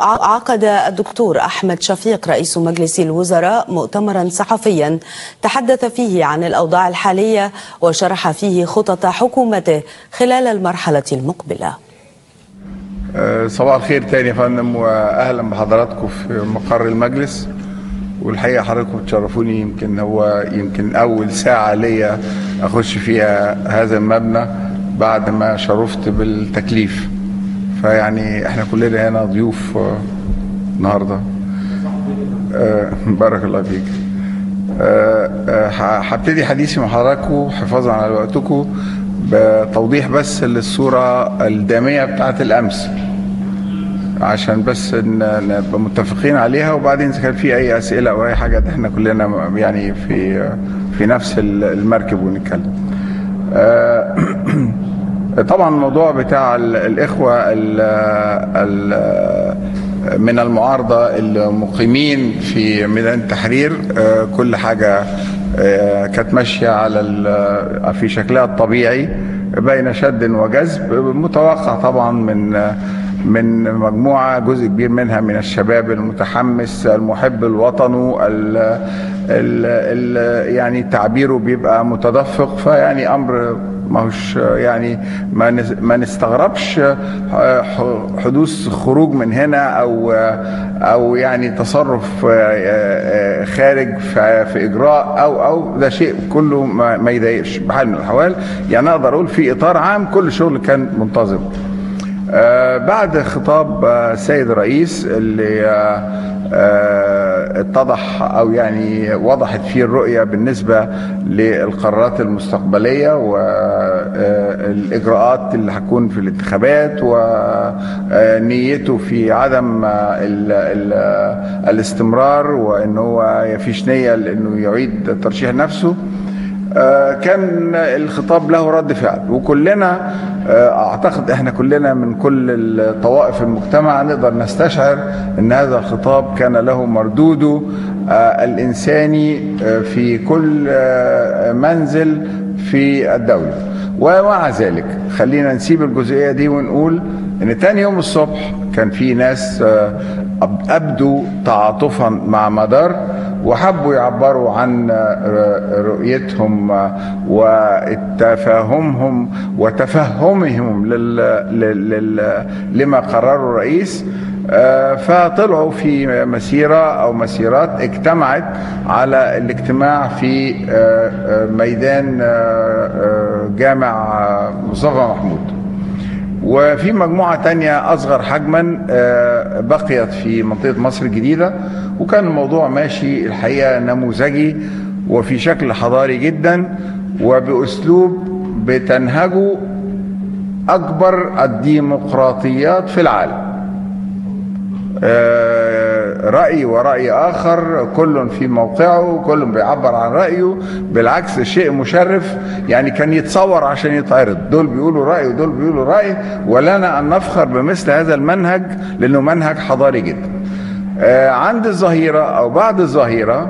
عقد الدكتور أحمد شفيق رئيس مجلس الوزراء مؤتمرا صحفيا تحدث فيه عن الأوضاع الحالية وشرح فيه خطط حكومته خلال المرحلة المقبلة صباح الخير تاني يا فندم واهلا بحضراتكم في مقر المجلس والحقيقه حضراتكم تشرفوني يمكن هو يمكن اول ساعه ليا اخش فيها هذا المبنى بعد ما شرفت بالتكليف فيعني احنا كلنا هنا ضيوف النهارده بارك الله فيك هبتدي حديثي مع حضراتكم حفاظا على وقتكم بتوضيح بس للصورة الدامية بتاعت الأمس عشان بس نبقى متفقين عليها وبعدين إذا كان في أي أسئلة أو أي حاجة احنا كلنا يعني في في نفس المركب ونتكلم. طبعا الموضوع بتاع الإخوة ال ال من المعارضة المقيمين في ميدان التحرير كل حاجة كانت ماشية على في شكلها الطبيعي بين شد وجذب متوقع طبعا من من مجموعة جزء كبير منها من الشباب المتحمس المحب لوطنه ال ال ال يعني تعبيره بيبقى متدفق فيعني أمر ماهوش يعني ما ما نستغربش حدوث خروج من هنا او او يعني تصرف خارج في اجراء او او ده شيء كله ما يضايقش بحال من الاحوال يعني اقدر اقول في اطار عام كل شغل كان منتظم بعد خطاب السيد الرئيس اللي اتضح او يعني وضحت فيه الرؤيه بالنسبه للقرارات المستقبليه والاجراءات اللي هتكون في الانتخابات ونيته في عدم ال ال الاستمرار وان هو فيش نيه لانه يعيد ترشيح نفسه كان الخطاب له رد فعل وكلنا اعتقد احنا كلنا من كل الطوائف المجتمع نقدر نستشعر ان هذا الخطاب كان له مردوده الانساني في كل منزل في الدوله ومع ذلك خلينا نسيب الجزئيه دي ونقول ان تاني يوم الصبح كان في ناس ابدوا تعاطفا مع مدار وحبوا يعبروا عن رؤيتهم وتفاهمهم وتفهمهم لل... لل... لما قرره الرئيس فطلعوا في مسيرة أو مسيرات اجتمعت على الاجتماع في ميدان جامع مصطفى محمود وفي مجموعة تانية أصغر حجما بقيت في منطقة مصر الجديدة وكان الموضوع ماشي الحقيقة نموذجي وفي شكل حضاري جدا وبأسلوب بتنهجه أكبر الديمقراطيات في العالم رأي ورأي آخر كل في موقعه كل بيعبر عن رأيه بالعكس شيء مشرف يعني كان يتصور عشان يتعرض دول بيقولوا رأي ودول بيقولوا رأي ولنا أن نفخر بمثل هذا المنهج لأنه منهج حضاري جدا عند الظهيرة أو بعد الظهيرة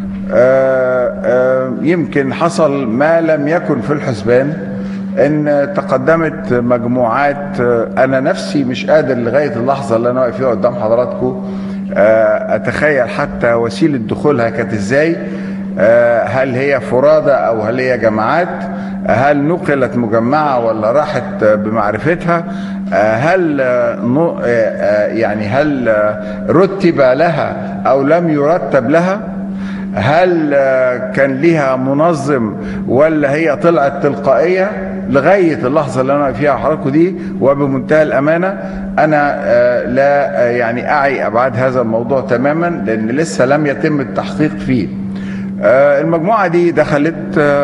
يمكن حصل ما لم يكن في الحسبان ان تقدمت مجموعات انا نفسي مش قادر لغايه اللحظه اللي انا واقف فيها قدام حضراتكم اتخيل حتى وسيله دخولها كانت ازاي هل هي فرادى او هل هي جماعات هل نقلت مجمعه ولا راحت بمعرفتها هل يعني هل رتب لها او لم يرتب لها هل كان ليها منظم ولا هي طلعت تلقائيه لغايه اللحظه اللي انا فيها حضراتكم دي وبمنتهى الامانه انا لا يعني اعي ابعاد هذا الموضوع تماما لان لسه لم يتم التحقيق فيه. المجموعه دي دخلت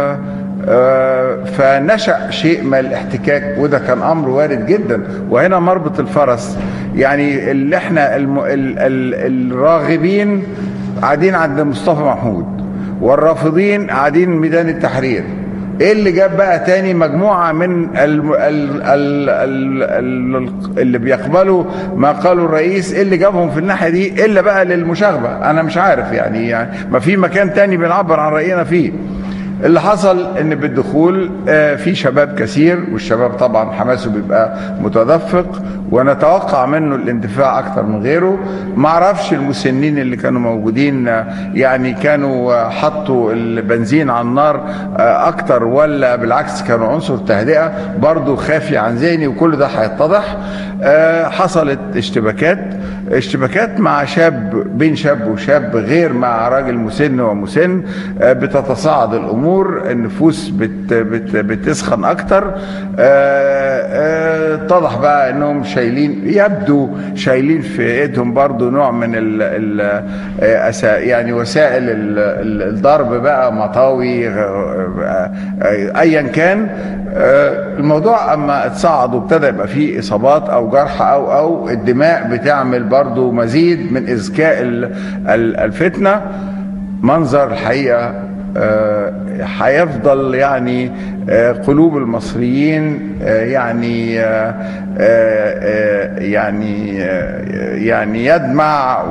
فنشا شيء من الاحتكاك وده كان امر وارد جدا وهنا مربط الفرس يعني اللي احنا الم... ال... ال... الراغبين قاعدين عند مصطفى محمود والرافضين قاعدين ميدان التحرير ايه اللي جاب بقى تاني مجموعه من ال ال ال ال ال اللي بيقبلوا ما قاله الرئيس ايه اللي جابهم في الناحيه دي الا بقى للمشاغبه انا مش عارف يعني, يعني ما في مكان تاني بنعبر عن راينا فيه اللي حصل ان بالدخول في شباب كثير والشباب طبعا حماسه بيبقى متدفق ونتوقع منه الاندفاع اكتر من غيره ما اعرفش المسنين اللي كانوا موجودين يعني كانوا حطوا البنزين على النار اكتر ولا بالعكس كانوا عنصر تهدئه برضو خافي عن ذهني وكل ده هيتضح حصلت اشتباكات اشتباكات مع شاب بين شاب وشاب غير مع راجل مسن ومسن بتتصاعد الامور النفوس بت بت بتسخن اكتر اتضح بقى انهم شايلين يبدو شايلين في ايدهم برضو نوع من ال ال يعني وسائل الضرب بقى مطاوي ايا كان الموضوع اما اتصاعد وابتدى يبقى فيه اصابات او جرح او او الدماء بتعمل برضو مزيد من اذكاء الفتنه منظر الحقيقه هيفضل يعني قلوب المصريين يعني يعني يعني يدمع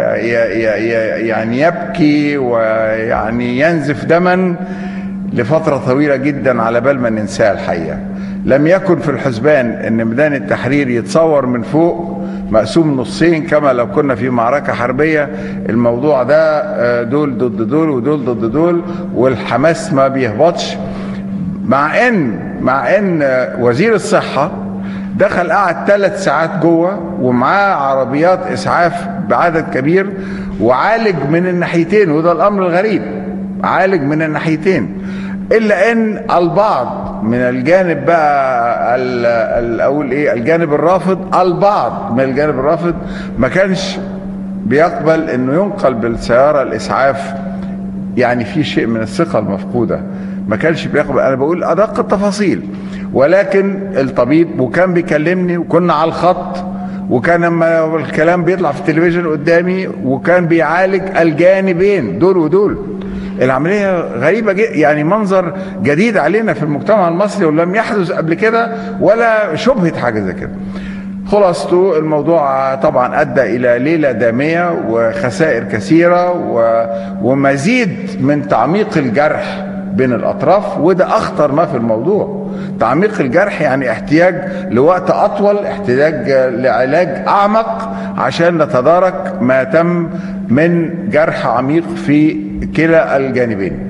ويعني يبكي ويعني ينزف دما لفترة طويلة جدا على بال ما ننساه الحقيقة لم يكن في الحسبان ان ميدان التحرير يتصور من فوق مقسوم نصين كما لو كنا في معركة حربية الموضوع ده دول ضد دول ودول ضد دول والحماس ما بيهبطش مع ان مع ان وزير الصحة دخل قعد ثلاث ساعات جوه ومعاه عربيات اسعاف بعدد كبير وعالج من الناحيتين وده الامر الغريب عالج من الناحيتين الا ان البعض من الجانب بقى اقول ايه الجانب الرافض البعض من الجانب الرافض ما كانش بيقبل انه ينقل بالسياره الاسعاف يعني في شيء من الثقه المفقوده ما كانش بيقبل انا بقول ادق التفاصيل ولكن الطبيب وكان بيكلمني وكنا على الخط وكان لما الكلام بيطلع في التلفزيون قدامي وكان بيعالج الجانبين دول ودول العملية غريبة جدا يعني منظر جديد علينا في المجتمع المصري ولم يحدث قبل كده ولا شبهة حاجة زي كده خلاصته الموضوع طبعا ادى الى ليله داميه وخسائر كثيره و... ومزيد من تعميق الجرح بين الاطراف وده اخطر ما في الموضوع تعميق الجرح يعني احتياج لوقت اطول احتياج لعلاج اعمق عشان نتدارك ما تم من جرح عميق في كلا الجانبين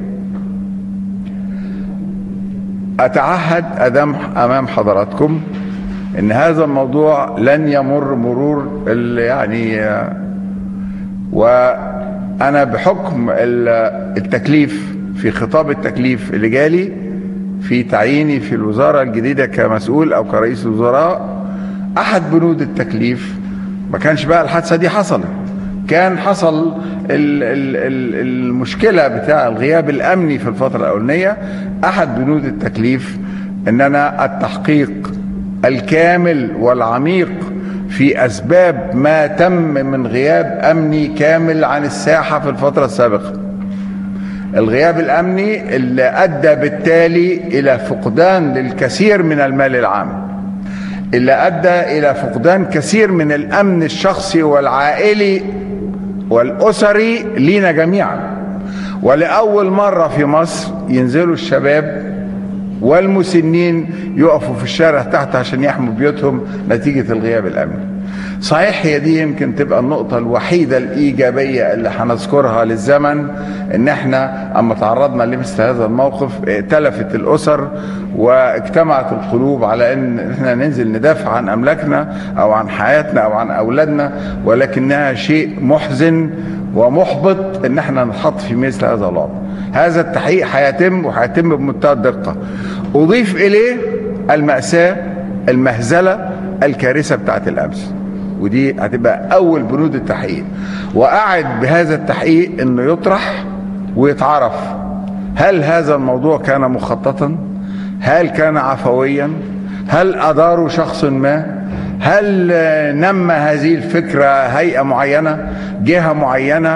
اتعهد ادام امام حضراتكم ان هذا الموضوع لن يمر مرور يعني وانا بحكم التكليف في خطاب التكليف اللي جالي في تعييني في الوزارة الجديدة كمسؤول أو كرئيس وزراء أحد بنود التكليف ما كانش بقى الحادثة دي حصلت كان حصل ال ال ال المشكلة بتاع الغياب الأمني في الفترة الأولانية أحد بنود التكليف أن أنا التحقيق الكامل والعميق في أسباب ما تم من غياب أمني كامل عن الساحة في الفترة السابقة الغياب الامني اللي ادى بالتالي الى فقدان للكثير من المال العام اللي ادى الى فقدان كثير من الامن الشخصي والعائلي والاسري لينا جميعا ولاول مره في مصر ينزلوا الشباب والمسنين يقفوا في الشارع تحت عشان يحموا بيوتهم نتيجه الغياب الامني صحيح هي دي يمكن تبقى النقطة الوحيدة الإيجابية اللي هنذكرها للزمن إن إحنا أما تعرضنا لمثل هذا الموقف ائتلفت الأسر واجتمعت القلوب على إن إحنا ننزل ندافع عن أملاكنا أو عن حياتنا أو عن أولادنا ولكنها شيء محزن ومحبط إن إحنا نتحط في مثل هذا الوضع. هذا التحقيق هيتم وهيتم بمنتهى الدقة. أضيف إليه المأساة المهزلة الكارثة بتاعت الأمس. ودي هتبقى اول بنود التحقيق واعد بهذا التحقيق انه يطرح ويتعرف هل هذا الموضوع كان مخططا هل كان عفويا هل اداره شخص ما هل نمى هذه الفكرة هيئة معينة جهة معينة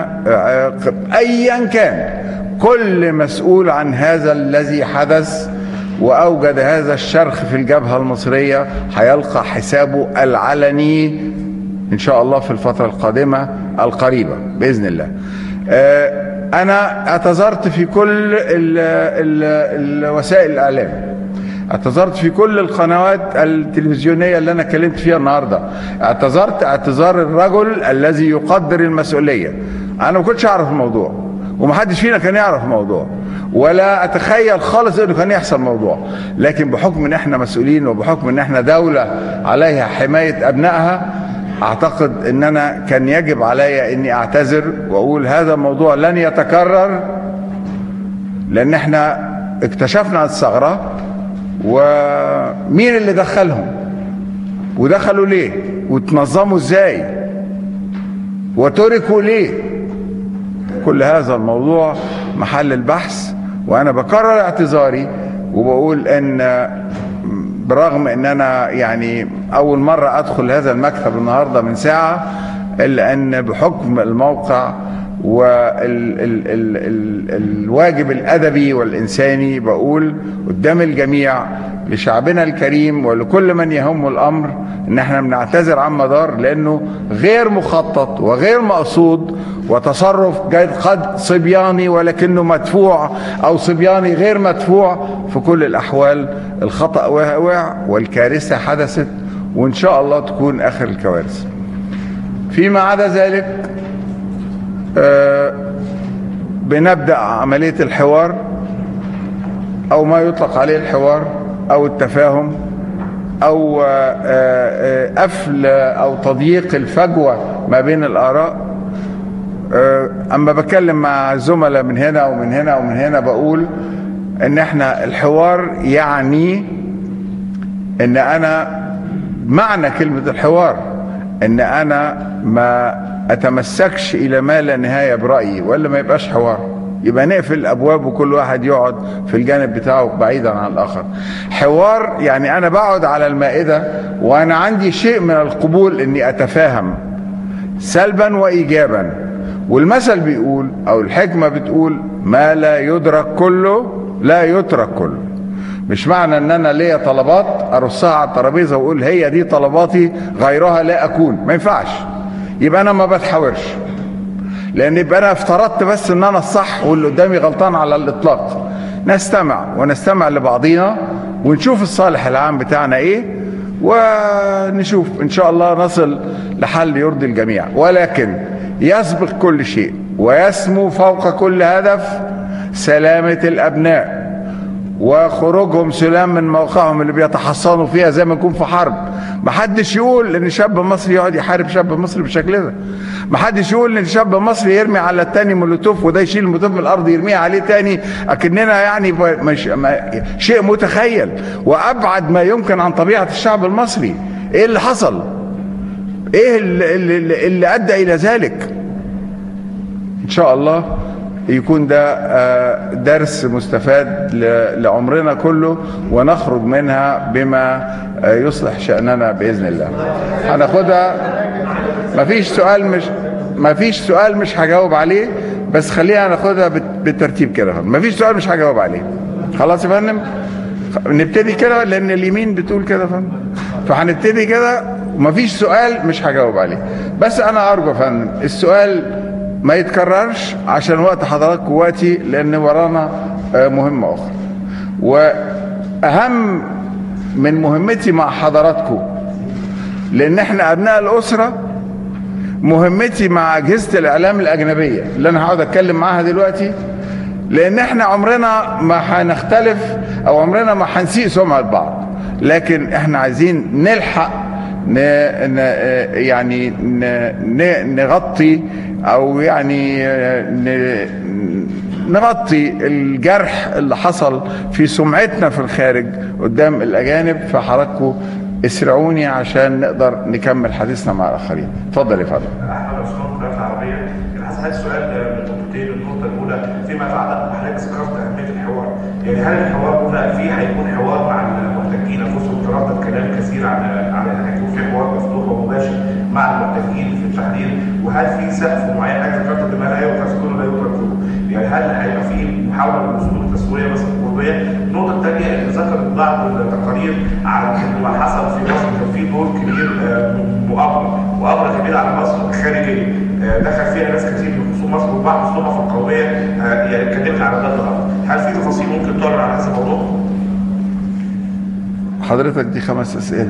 أيا كان كل مسؤول عن هذا الذي حدث وأوجد هذا الشرخ في الجبهة المصرية هيلقى حسابه العلني ان شاء الله في الفتره القادمه القريبه باذن الله انا اعتذرت في كل ال ال الوسائل الاعلام اعتذرت في كل القنوات التلفزيونيه اللي انا اتكلمت فيها النهارده اعتذرت اعتذار الرجل الذي يقدر المسؤوليه انا ما كنتش اعرف الموضوع ومحدش فينا كان يعرف الموضوع ولا اتخيل خالص انه كان يحصل موضوع لكن بحكم ان احنا مسؤولين وبحكم ان احنا دوله عليها حمايه ابنائها اعتقد ان انا كان يجب علي اني اعتذر واقول هذا الموضوع لن يتكرر لان احنا اكتشفنا الثغره ومين اللي دخلهم ودخلوا ليه وتنظموا ازاي وتركوا ليه كل هذا الموضوع محل البحث وانا بكرر اعتذاري وبقول ان برغم ان انا يعني اول مره ادخل هذا المكتب النهارده من ساعه الا ان بحكم الموقع والواجب الادبي والانساني بقول قدام الجميع لشعبنا الكريم ولكل من يهم الامر ان احنا بنعتذر عن مدار لانه غير مخطط وغير مقصود وتصرف جاي قد صبياني ولكنه مدفوع او صبياني غير مدفوع في كل الاحوال الخطا وقع والكارثه حدثت وان شاء الله تكون اخر الكوارث فيما عدا ذلك آه بنبدا عمليه الحوار او ما يطلق عليه الحوار او التفاهم او قفل او تضييق الفجوه ما بين الاراء اما بتكلم مع الزملاء من هنا ومن هنا ومن هنا بقول ان احنا الحوار يعني ان انا معنى كلمه الحوار ان انا ما اتمسكش الى ما لا نهايه برايي ولا ما يبقاش حوار يبقى نقفل الابواب وكل واحد يقعد في الجانب بتاعه بعيدا عن الاخر حوار يعني انا بقعد على المائده وانا عندي شيء من القبول اني اتفاهم سلبا وايجابا والمثل بيقول او الحكمه بتقول ما لا يدرك كله لا يترك كله مش معنى ان انا ليا طلبات ارصها على الترابيزه واقول هي دي طلباتي غيرها لا اكون ما ينفعش يبقى انا ما بتحاورش لان يبقى انا افترضت بس ان انا الصح واللي قدامي غلطان على الاطلاق نستمع ونستمع لبعضينا ونشوف الصالح العام بتاعنا ايه ونشوف ان شاء الله نصل لحل يرضي الجميع ولكن يسبق كل شيء ويسمو فوق كل هدف سلامة الابناء وخروجهم سلام من موقعهم اللي بيتحصنوا فيها زي ما يكون في حرب محدش يقول ان شاب مصري يقعد يحارب شاب مصري بالشكل ده محدش يقول ان شاب مصري يرمي على التاني مولوتوف وده يشيل المولوتوف من الارض يرميه عليه تاني اكننا يعني مش ما شيء متخيل وابعد ما يمكن عن طبيعه الشعب المصري ايه اللي حصل ايه اللي, اللي, اللي ادى الى ذلك ان شاء الله يكون ده درس مستفاد لعمرنا كله ونخرج منها بما يصلح شأننا بإذن الله هناخدها مفيش سؤال مش مفيش سؤال مش هجاوب عليه بس خلينا ناخدها بالترتيب كده مفيش سؤال مش هجاوب عليه خلاص يا فندم نبتدي كده لان اليمين بتقول كده فندم فهنبتدي كده ومفيش سؤال مش هجاوب عليه بس انا ارجو يا فندم السؤال ما يتكررش عشان وقت حضراتكم وقتي لان ورانا مهمه اخرى واهم من مهمتي مع حضراتكم لان احنا ابناء الاسره مهمتي مع اجهزه الاعلام الاجنبيه اللي انا هقعد اتكلم معاها دلوقتي لان احنا عمرنا ما هنختلف او عمرنا ما هنسيء سمعه بعض لكن احنا عايزين نلحق ن... ن... يعني ن... نغطي او يعني ن... نغطي الجرح اللي حصل في سمعتنا في الخارج قدام الاجانب فحضراتكم اسرعوني عشان نقدر نكمل حديثنا مع الاخرين اتفضل يا فندم احمد عثمان مدافع العربيه انا هسال السؤال من نقطتين النقطه الاولى فيما يتعلق بحضرتك ذكرت اهميه الحوار يعني هل الحوار هنا فيه هيكون حوار مع المحتجين انفسهم تردد كلام كثير عن على ان هيكون في حوار مفتوح ومباشر مع المحتجين في التحرير وهل في سقف معين حضرتك ذكرت بما لا يترك كله لا يترك كله يعني هل هيبقى في محاوله للوصول لتسويه مثلا قربيه النقطه الثانيه اللي ذكرت بعض التقارير على ان ما حصل في مصر كان في دور كبير مؤامره مؤامره كبيره على مصر خارجيه دخل فيها ناس كتير من خصوم مصر وبعض الصحف القوميه آه، يعني اتكلمت على ده النهارده هل في تفاصيل ممكن تعرض على هذا الموضوع؟ حضرتك دي خمس اسئله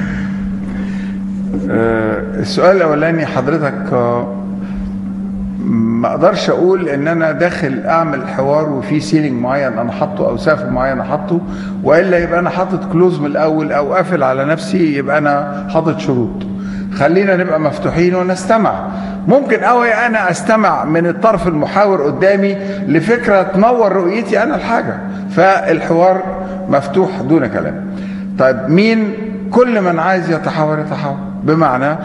آه، السؤال الاولاني حضرتك آه، ما اقدرش اقول ان انا داخل اعمل حوار وفي سيلينج معين انا حاطه او سقف معين انا حاطه والا يبقى انا حاطط كلوز من الاول او قافل على نفسي يبقى انا حاطط شروط خلينا نبقى مفتوحين ونستمع ممكن قوي انا استمع من الطرف المحاور قدامي لفكره تنور رؤيتي انا الحاجه فالحوار مفتوح دون كلام طيب مين كل من عايز يتحاور يتحاور بمعنى آآ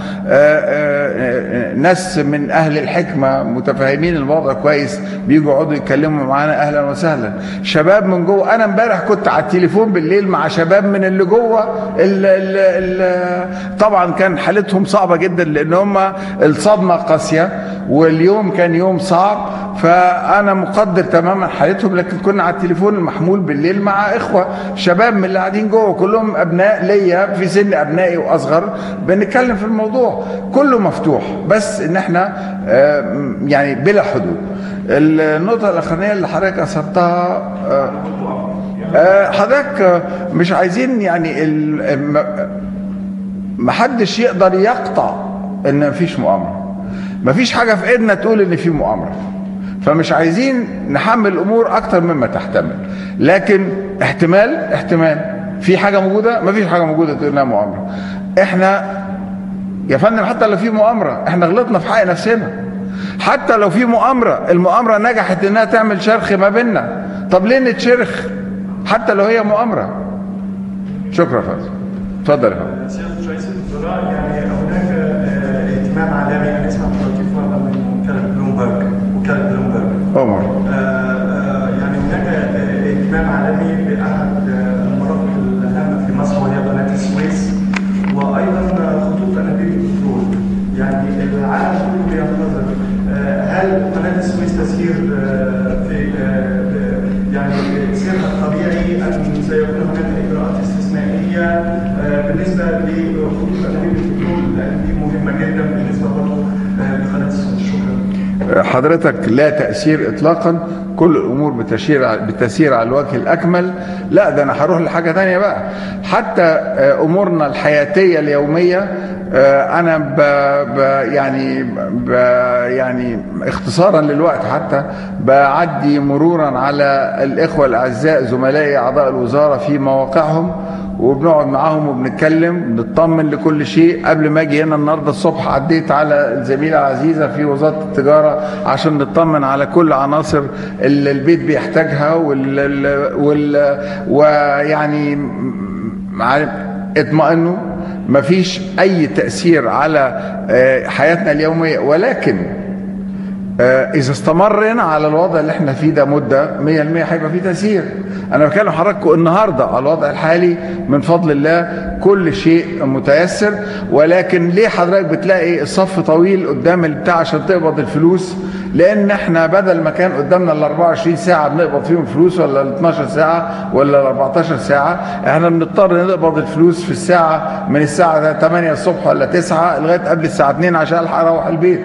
آآ ناس من اهل الحكمه متفاهمين الوضع كويس بيجوا يقعدوا يتكلموا معانا اهلا وسهلا شباب من جوه انا امبارح كنت على التليفون بالليل مع شباب من اللي جوه ال ال ال طبعا كان حالتهم صعبه جدا لان هم الصدمه قاسيه واليوم كان يوم صعب فانا مقدر تماما حالتهم لكن كنا على التليفون المحمول بالليل مع اخوه شباب من اللي قاعدين جوه كلهم ابناء ليا في سن ابنائي واصغر بنتكلم في الموضوع كله مفتوح بس ان احنا آه، يعني بلا حدود النقطه الاخرانيه اللي حضرتك اثرتها آه، آه، حضرتك آه، مش عايزين يعني ال- م- محدش يقدر يقطع ان مفيش مؤامره مفيش حاجه في ايدنا تقول ان في مؤامره فمش عايزين نحمل الامور اكتر مما تحتمل لكن احتمال احتمال في حاجه موجوده مفيش حاجه موجوده تقول انها مؤامره احنا يا فندم حتى لو في مؤامره احنا غلطنا في حق نفسنا حتى لو في مؤامره المؤامره نجحت انها تعمل شرخ ما بيننا طب ليه نتشرخ حتى لو هي مؤامره شكرا فندم اتفضل يا فندم سيادة رئيس الوزراء يعني هناك آه، اهتمام عالمي انا اسمع توقيف مرة من وكالة بلومبرج وكالة بلومبرج عمر آه، آه، يعني هناك آه، اهتمام عالمي بأحد آه، المرافق الهامة في مصر وهي قناة السويس وأيضا آه، خطوط أنابيب البترول يعني العالم كله بينتظر آه، هل قناة السويس تسير آه، في آه، ب- يعني سيرها الطبيعي أم سيكون هناك إجراءات استثنائية آه، بالنسبة لخطوط أنابيب البترول لأن دي مهمة جدا بالنسبة برضه آه، لقناة السويس شكرا. حضرتك لا تأثير إطلاقا كل الأمور بتسير بتسير على الوجه الأكمل لا ده أنا هروح لحاجة تانية بقى حتى آه، أمورنا الحياتية اليومية آه، أنا ب ب يعني ب يعني اختصارا للوقت حتى بعدي مرورا على الإخوة الأعزاء زملائي أعضاء الوزارة في مواقعهم وبنقعد معاهم وبنتكلم نطمن لكل شيء قبل ما اجي هنا النهارده الصبح عديت على الزميله عزيزه في وزاره التجاره عشان نطمن على كل عناصر اللي البيت بيحتاجها وال, ال- وال ويعني م- عارف اطمئنوا مفيش اي تاثير على آه، حياتنا اليوميه ولكن آه، اذا استمرنا على الوضع اللي احنا فيه ده مده 100% هيبقى فيه تاثير انا بكلم حضراتكم النهارده على الوضع الحالي من فضل الله كل شيء متيسر ولكن ليه حضرتك بتلاقي الصف طويل قدام البتاع عشان تقبض الفلوس لان احنا بدل ما كان قدامنا ال 24 ساعه بنقبض فيهم فلوس ولا ال 12 ساعه ولا ال 14 ساعه احنا بنضطر نقبض الفلوس في الساعه من الساعه 8 الصبح ولا 9 لغايه قبل الساعه 2 عشان الحق اروح البيت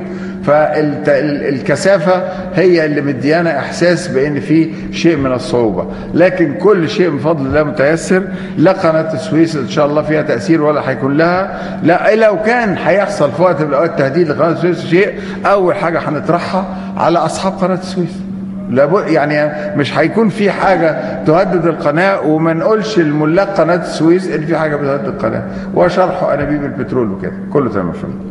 فالكثافة هي اللي مديانا إحساس بأن في شيء من الصعوبة لكن كل شيء من فضل الله متيسر لا قناة السويس إن شاء الله فيها تأثير ولا هيكون لها لا لو كان هيحصل في وقت من الأوقات تهديد لقناة السويس شيء أول حاجة هنطرحها على أصحاب قناة السويس لابد يعني مش هيكون في حاجه تهدد القناه وما نقولش لملاك قناه السويس ان في حاجه بتهدد القناه وشرح انابيب البترول وكده كله تمام يا فندم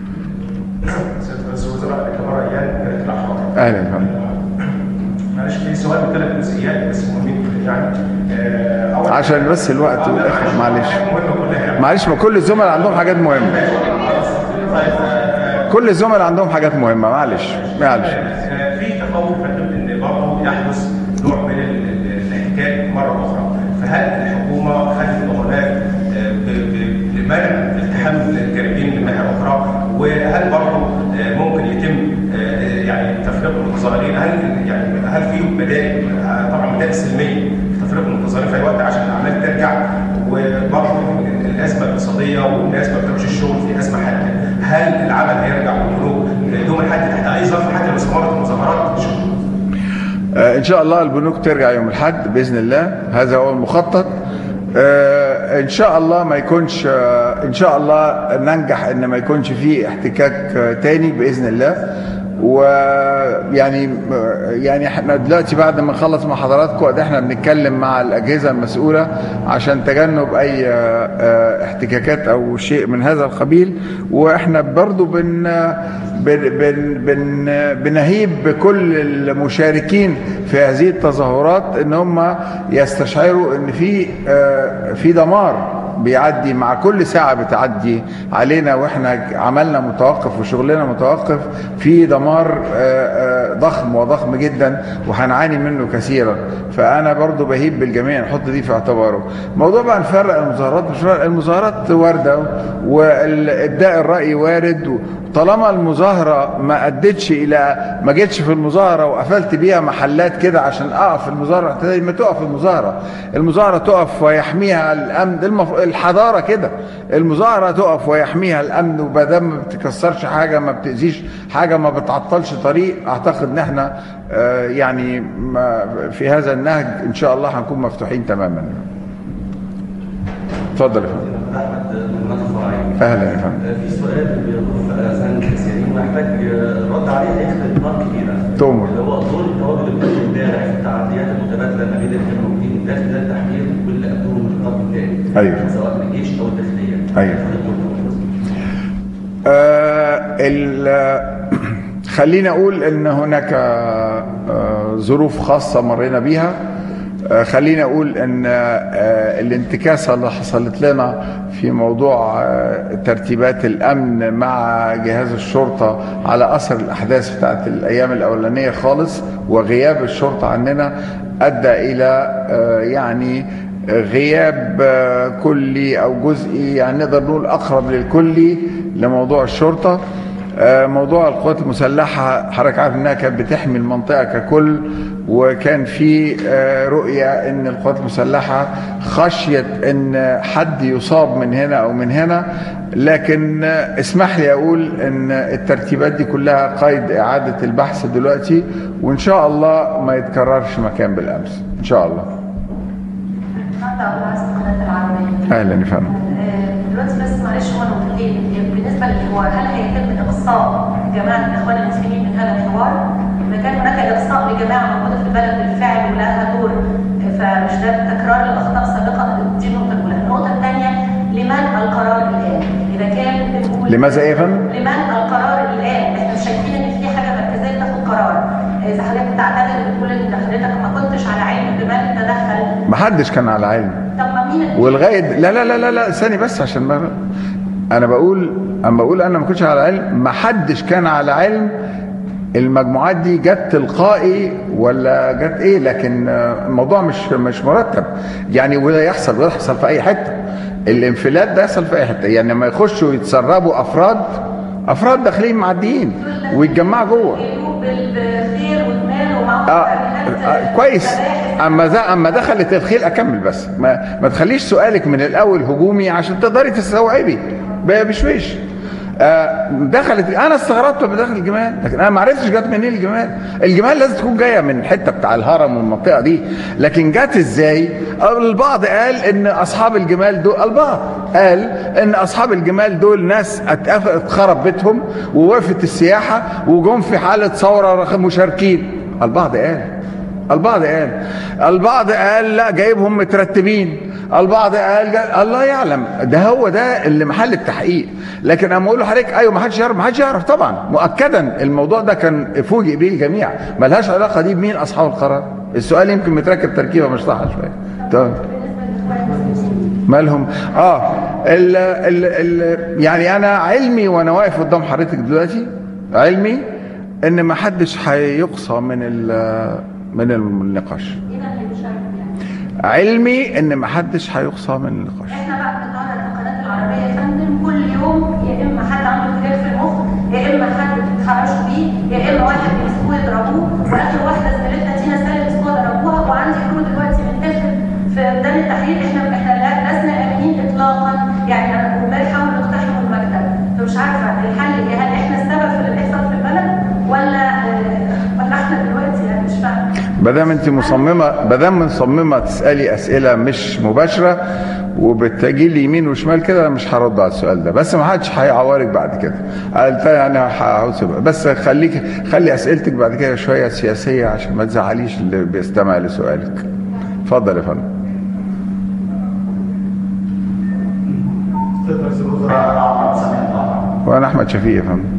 سيادة رئيس الوزراء كبار ايام كانت الاحوال اهلا يا فندم معلش في سؤال بثلاث جزئيات بس مهمين جدا يعني آه، أول عشان بس الوقت آه، والآخر، معلش. حاجة مهمة كلها معلش ما كل الزملاء عندهم حاجات مهمه طيب آه، كل الزملاء عندهم حاجات مهمه معلش معلش آه، في تخوف فكره ان برضه يحدث نوع من ال- ال- الاحتكاك مره اخرى فهل الحكومه خدت ضمانات آه، ب- ب- لمنع التحام الجانبين من ناحيه اخرى وهل برضه آه، ممكن يتم آه، يعني تفريق المتظاهرين هل يعني هل في بدائل آه، طبعا بدائل سلميه في تفريق المتظاهرين في اي وقت عشان الاعمال ترجع وبرضه الازمه الاقتصاديه والناس ما بتروحش الشغل في ازمه حاده هل العمل هيرجع والبنوك دوما حد تحت اي ظرف حتى لو استمرت ان شاء الله البنوك ترجع يوم الاحد باذن الله هذا هو المخطط آه، ان شاء الله ما يكونش آه، ان شاء الله ننجح ان ما يكونش فيه احتكاك آه، تاني باذن الله ويعني يعني احنا دلوقتي بعد ما نخلص مع حضراتكم ده احنا بنتكلم مع الاجهزه المسؤوله عشان تجنب اي آه، آه، احتكاكات او شيء من هذا القبيل واحنا برضو بن بن بن بن بنهيب بكل المشاركين في هذه التظاهرات ان هم يستشعروا ان في آه، في دمار بيعدي مع كل ساعة بتعدي علينا واحنا عملنا متوقف وشغلنا متوقف في دمار آه، آه، ضخم وضخم جدا وهنعاني منه كثيرا فانا برضو بهيب بالجميع نحط دي في اعتباره موضوع بقى نفرق المظاهرات مش فرق المظاهرات وارده والابداء الراي وارد طالما المظاهره ما ادتش الى ما جيتش في المظاهره وقفلت بيها محلات كده عشان اقف في المظاهره احتاج ما تقف المظاهره المظاهره تقف ويحميها الامن المف... الحضاره كده المظاهره تقف ويحميها الامن وبدل ما بتكسرش حاجه ما بتاذيش حاجه ما بتعطلش طريق اعتقد ان احنا آه، يعني ما في هذا النهج ان شاء الله هنكون مفتوحين تماما اتفضل يا فندم احمد من مناطق فرعيه اهلا يا فندم في سؤال بيدور في اذهان الكثيرين ويحتاج رد عليه هيخلق نقاط كبيره تؤمر. اللي هو دور التواجد المصري امبارح في التعديات المتبادله ما بين الموجودين داخل التحرير واللي قبلهم من الخط الثاني أيوة. سواء من الجيش او الداخليه أيوة. آه، ال- خلينا اقول ان هناك آه، ظروف خاصه مرينا بيها آه، خلينا اقول ان آه، الانتكاسه اللي حصلت لنا في موضوع آه، ترتيبات الامن مع جهاز الشرطه على اثر الاحداث بتاعت الايام الاولانيه خالص وغياب الشرطه عننا ادى الى آه، يعني غياب آه، كلي او جزئي يعني نقدر نقول اقرب للكلي لموضوع الشرطه آه، موضوع القوات المسلحه حضرتك عارف انها كانت بتحمي المنطقه ككل وكان في آه، رؤيه ان القوات المسلحه خشيه ان حد يصاب من هنا او من هنا لكن آه، اسمح لي اقول ان الترتيبات دي كلها قيد اعاده البحث دلوقتي وان شاء الله ما يتكررش مكان بالامس ان شاء الله النهارده أول عرس القناة العربية. اهلا يا فندم آه، دلوقتي بس معلش هو نقطتين بالنسبة للحوار هل هيتم إقصاء جماعة الإخوان المسلمين من هذا الحوار؟ إذا كان هناك إقصاء لجماعة موجودة في البلد بالفعل ولها دور فمش ده تكرار الأخطاء السابقة دي النقطة الأولى، النقطة الثانية لمن القرار الآن؟ إذا كان بنقول لماذا ايه يا فندم؟ لمن القرار الان احنا مش شايفين ان في حاجه مركزيه بتاخد قرار اذا حضرتك بتعتذر بتقول ان حضرتك ما كنتش على علم بمن تدخل ما حدش كان على علم طب ما مين اللي- ولغايه لا لا لا لا لا ثاني بس عشان ما انا بقول انا بقول انا ما كنتش على علم ما حدش كان على علم المجموعات دي جت تلقائي ولا جت ايه لكن آه، الموضوع مش مش مرتب يعني وده يحصل وده يحصل في اي حته الانفلات ده يحصل في اي حته يعني لما يخشوا يتسربوا افراد افراد داخلين معديين ويتجمعوا جوه يقولوا بالخير والمال ومعاهم آه تعليمات آه كويس مباحث. اما ده اما دخلت الخيل اكمل بس ما ما تخليش سؤالك من الاول هجومي عشان تقدري تستوعبي ب- بشويش آه دخلت انا استغربت لما دخل الجمال لكن انا ما عرفتش جت منين الجمال الجمال لازم تكون جايه من الحته بتاع الهرم والمنطقه دي لكن جت ازاي البعض قال ان اصحاب الجمال دول البعض قال ان اصحاب الجمال دول ناس اتقف- اتخرب بيتهم ووقفت السياحه وجم في حاله ثوره رخ- مشاركين البعض قال البعض قال البعض قال لا جايبهم مترتبين البعض قال جا... الله يعلم ده هو ده اللي محل التحقيق لكن اما اقول لحضرتك ايوه ما حدش يعرف ما حدش يعرف طبعا مؤكدا الموضوع ده كان فوجئ به الجميع ملهاش علاقه دي بمين اصحاب القرار السؤال يمكن متركب تركيبه مش صح شويه طيب بالنسبه للاخوان المسلمين مالهم اه ال ال ال يعني انا علمي وانا واقف قدام حضرتك دلوقتي علمي ان ما حدش هيقصى من ال- من النقاش اذا هيشارك يعني علمي ان ما حدش هيقصى من النقاش احنا بقى بنتعرض القناه العربيه يا فندم كل يوم يا اما حد عنده خلاف في المخ يا اما حد بيتحرشوا بيه يا اما واحد بيمسكوه يضربوه واخر واحده زميلتنا تينا سالم مسكوها ضربوها وعندي كرو دلوقتي بنتاخد في ميدان التحرير احنا احنا لا- لسنا امنين اطلاقا يعني انا امبارح حاولوا يقتحموا المكتب فمش عارفه الحل ايه هل احنا السبب في اللي بيحصل في البلد ولا آه، ولا احنا دلوقتي يعني مش فاهمه ما دام انت مصممه ما دام مصممه تسالي اسئله مش مباشره وبتجي لي يمين وشمال كده انا مش هرد على السؤال ده بس ما حدش هيعورك بعد كده قلت انا هعوز بس خليك خلي اسئلتك بعد كده شويه سياسيه عشان ما تزعليش اللي بيستمع لسؤالك اتفضل يا فندم استاذ رئيس الوزراء عمر سميع طبعا وانا احمد شفيق يا فندم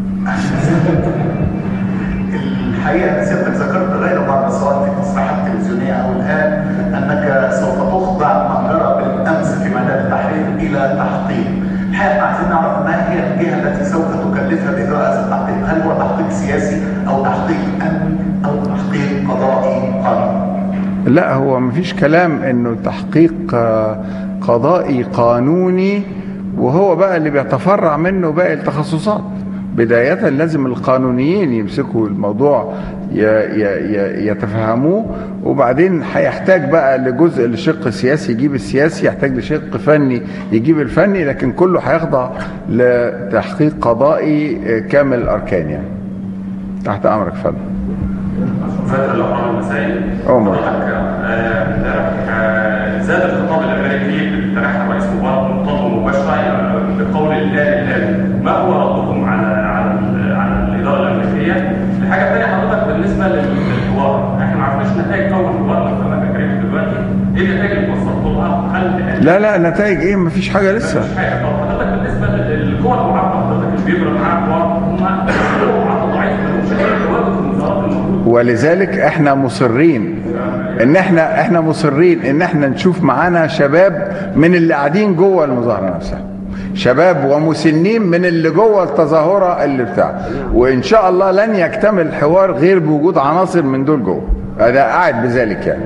الحقيقه ان سيادتك ذكرت غير مره سواء في التصريحات التلفزيونيه او الان انك سوف تخضع ما جرى بالامس في ميدان التحرير الى تحقيق. الحقيقه عايزين نعرف ما هي الجهه التي سوف تكلفها باجراء هذا التحقيق؟ هل هو تحقيق سياسي او تحقيق امني او تحقيق قضائي قانوني؟ لا هو مفيش كلام انه تحقيق آه، قضائي قانوني وهو بقى اللي بيتفرع منه باقي التخصصات بداية لازم القانونيين يمسكوا الموضوع ي- ي- ي- يتفهموه وبعدين هيحتاج بقى لجزء لشق سياسي يجيب السياسي يحتاج لشق فني يجيب الفني لكن كله هيخضع لتحقيق قضائي آه، كامل الأركان يعني تحت أمرك فندم فترة الأهرام المسائي عمر. حضرتك آه، امبارح آه، زاد الخطاب الأمريكي اللي اقترحها الرئيس مبارك نقطته مباشرة آه، بقول الآن الآن ما هو ردكم على على ال- على الإدارة الأمريكية؟ الحاجة الثانية حضرتك بالنسبة لل- للحوار احنا ما عرفناش نتائج أول حوار لو أنا كريم دلوقتي إيه النتائج اللي وصلتوا لها؟ هل لا لا نتائج ايه مفيش حاجة لسه مفيش حاجة طب حضرتك بالنسبة للقوى المعارضة حضرتك اللي بيجرى معاها حوار هم قوة معارضة ضعيفة ما لهمش أي تواجد في الوزارات المفروض ولذلك احنا مصرين ان احنا احنا مصرين ان احنا نشوف معانا شباب من اللي قاعدين جوه المظاهره نفسها شباب ومسنين من اللي جوه التظاهره اللي بتاع وان شاء الله لن يكتمل الحوار غير بوجود عناصر من دول جوه انا قاعد بذلك يعني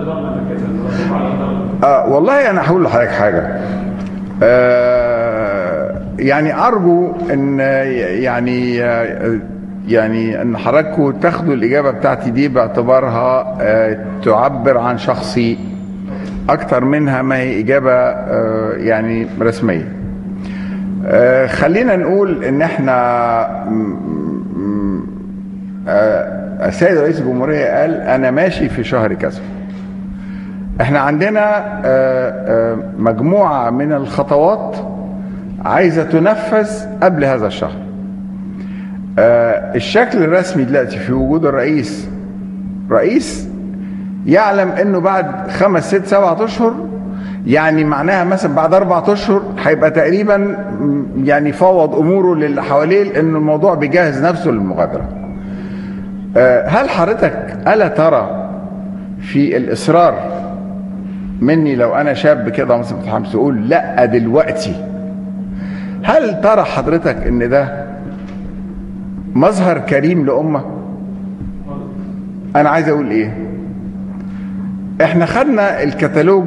آه والله انا هقول لحضرتك حاجه آه يعني ارجو ان يعني آه يعني ان حضراتكم تاخدوا الاجابه بتاعتي دي باعتبارها آه تعبر عن شخصي اكتر منها ما هي اجابه آه يعني رسميه آه خلينا نقول ان احنا م- م- آه السيد رئيس الجمهوريه قال انا ماشي في شهر كذا احنا عندنا آه، آه، مجموعة من الخطوات عايزة تنفذ قبل هذا الشهر آه، الشكل الرسمي دلوقتي في وجود الرئيس رئيس يعلم انه بعد خمس ست سبعة اشهر يعني معناها مثلا بعد اربعة اشهر هيبقى تقريبا م، يعني فوض اموره للي حواليه لان الموضوع بيجهز نفسه للمغادرة آه، هل حضرتك الا ترى في الاصرار مني لو انا شاب كده مثلا متحمس اقول لا دلوقتي هل ترى حضرتك ان ده مظهر كريم لامه انا عايز اقول ايه احنا خدنا الكتالوج